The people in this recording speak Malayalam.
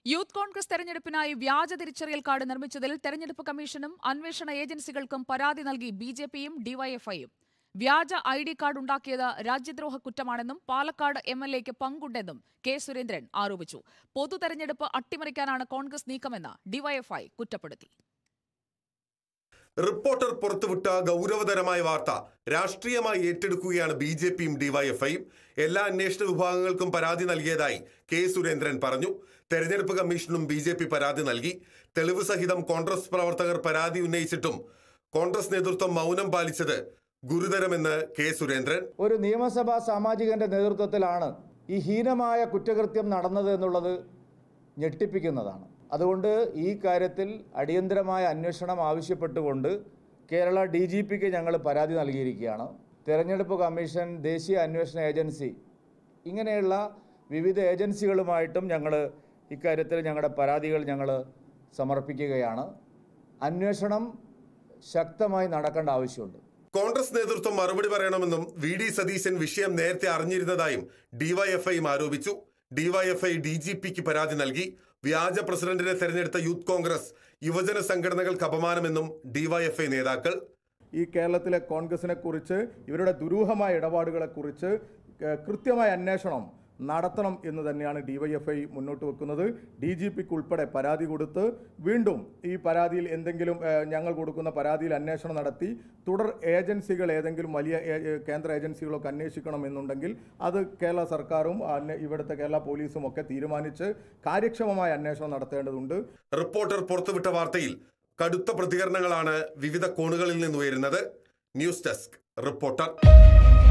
യൂത്ത് കോൺഗ്രസ് തെരഞ്ഞെടുപ്പിനായി വ്യാജ തിരിച്ചറിയൽ കാർഡ് നിർമ്മിച്ചതിൽ തെരഞ്ഞെടുപ്പ് കമ്മീഷനും അന്വേഷണ ഏജൻസികൾക്കും പരാതി നൽകി ബി ജെ പിയും ഡിവൈഎഫ്ഐയും വ്യാജ ഐ ഡി കാർഡ് ഉണ്ടാക്കിയത് രാജ്യദ്രോഹ കുറ്റമാണെന്നും പാലക്കാട് എം എൽ എക്ക് പങ്കുണ്ടെന്നും കെ സുരേന്ദ്രൻ ആരോപിച്ചു പൊതു തെരഞ്ഞെടുപ്പ് അട്ടിമറിക്കാനാണ് കോൺഗ്രസ് നീക്കമെന്ന് ഡിവൈഎഫ്ഐ കുറ്റപ്പെടുത്തി റിപ്പോർട്ടർ പുറത്തുവിട്ട ഗൗരവതരമായ വാർത്ത രാഷ്ട്രീയമായി ഏറ്റെടുക്കുകയാണ് ബി ജെ പിയും ഡിവൈഎഫ്ഐയും എല്ലാ അന്വേഷണ വിഭാഗങ്ങൾക്കും പരാതി നൽകിയതായി കെ സുരേന്ദ്രൻ പറഞ്ഞു തെരഞ്ഞെടുപ്പ് കമ്മീഷനും ബി ജെ പി പരാതി നൽകി തെളിവ് സഹിതം കോൺഗ്രസ് പ്രവർത്തകർ പരാതി ഉന്നയിച്ചിട്ടും കോൺഗ്രസ് നേതൃത്വം മൗനം പാലിച്ചത് ഗുരുതരമെന്ന് കെ സുരേന്ദ്രൻ ഒരു നിയമസഭാ സാമാജികന്റെ നേതൃത്വത്തിലാണ് ഈ ഹീനമായ കുറ്റകൃത്യം നടന്നത് എന്നുള്ളത് ഞെട്ടിപ്പിക്കുന്നതാണ് അതുകൊണ്ട് ഈ കാര്യത്തിൽ അടിയന്തരമായ അന്വേഷണം ആവശ്യപ്പെട്ടുകൊണ്ട് കേരള ഡി ജി പിക്ക് ഞങ്ങൾ പരാതി നൽകിയിരിക്കുകയാണ് തെരഞ്ഞെടുപ്പ് കമ്മീഷൻ ദേശീയ അന്വേഷണ ഏജൻസി ഇങ്ങനെയുള്ള വിവിധ ഏജൻസികളുമായിട്ടും ഞങ്ങൾ ഇക്കാര്യത്തിൽ ഞങ്ങളുടെ പരാതികൾ ഞങ്ങൾ സമർപ്പിക്കുകയാണ് അന്വേഷണം ശക്തമായി നടക്കേണ്ട ആവശ്യമുണ്ട് കോൺഗ്രസ് നേതൃത്വം മറുപടി പറയണമെന്നും വി ഡി സതീശൻ വിഷയം നേരത്തെ അറിഞ്ഞിരുന്നതായും ഡിവൈഎഫ്ഐയും ആരോപിച്ചു ഡിവൈഎഫ്ഐ ഡി ജി പിക്ക് പരാതി നൽകി വ്യാജ പ്രസിഡന്റിനെ തെരഞ്ഞെടുത്ത യൂത്ത് കോൺഗ്രസ് യുവജന സംഘടനകൾക്ക് അപമാനമെന്നും ഡിവൈഎഫ്ഐ നേതാക്കൾ ഈ കേരളത്തിലെ കോൺഗ്രസിനെ കുറിച്ച് ഇവരുടെ ദുരൂഹമായ ഇടപാടുകളെ കുറിച്ച് കൃത്യമായ അന്വേഷണം നടത്തണം എന്ന് തന്നെയാണ് ഡിവൈഎഫ്ഐ മുന്നോട്ട് വെക്കുന്നത് ഡി ജി പിക്ക് ഉൾപ്പെടെ പരാതി കൊടുത്ത് വീണ്ടും ഈ പരാതിയിൽ എന്തെങ്കിലും ഏഹ്, ഞങ്ങൾ കൊടുക്കുന്ന പരാതിയിൽ അന്വേഷണം നടത്തി തുടർ ഏജൻസികൾ ഏതെങ്കിലും വലിയ ഏ- ഏ- കേന്ദ്ര ഏജൻസികളൊക്കെ അന്വേഷിക്കണം എന്നുണ്ടെങ്കിൽ അത് കേരള സർക്കാരും അന്വേ- ഇവിടുത്തെ കേരള പോലീസും ഒക്കെ തീരുമാനിച്ച് കാര്യക്ഷമമായ അന്വേഷണം നടത്തേണ്ടതുണ്ട് റിപ്പോർട്ടർ പുറത്തുവിട്ട വാർത്തയിൽ കടുത്ത പ്രതികരണങ്ങളാണ് വിവിധ കോണുകളിൽ നിന്ന് ഉയരുന്നത് ന്യൂസ് ഡെസ്ക് റിപ്പോർട്ടർ